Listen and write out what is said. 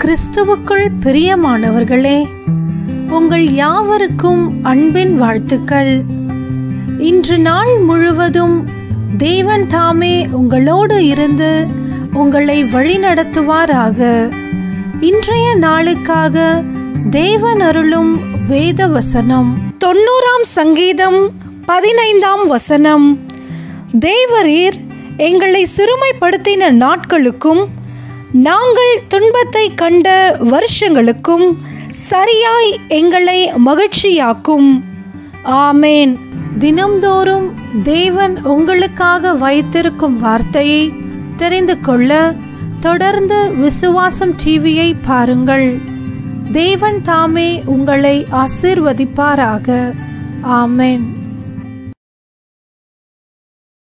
கிறிஸ்துவுக்குள் பிரியமானவர்களே உங்கள் யாவருக்கும் அன்பின் வாழ்த்துக்கள் இன்று நாள் முழுவதும் தேவன் தாமே உங்களோடு இருந்து உங்களை வழிநடத்துவாராக இன்றைய நாளுக்காக தேவன் அருளும் வேத வசனம் தொண்ணூறாம் சங்கீதம் பதினைந்தாம் வசனம் தேவரீர் எங்களை சிறுமைப்படுத்தின நாட்களுக்கும் நாங்கள் துன்பத்தை கண்ட வருஷங்களுக்கும் சரியாய் எங்களை மகிழ்ச்சியாக்கும் ஆமேன் தினம்தோறும் தேவன் உங்களுக்காக வைத்திருக்கும் வார்த்தையை தெரிந்து கொள்ள தொடர்ந்து விசுவாசம் டிவியை பாருங்கள் தேவன் தாமே உங்களை ஆசீர்வதிப்பாராக ஆமேன்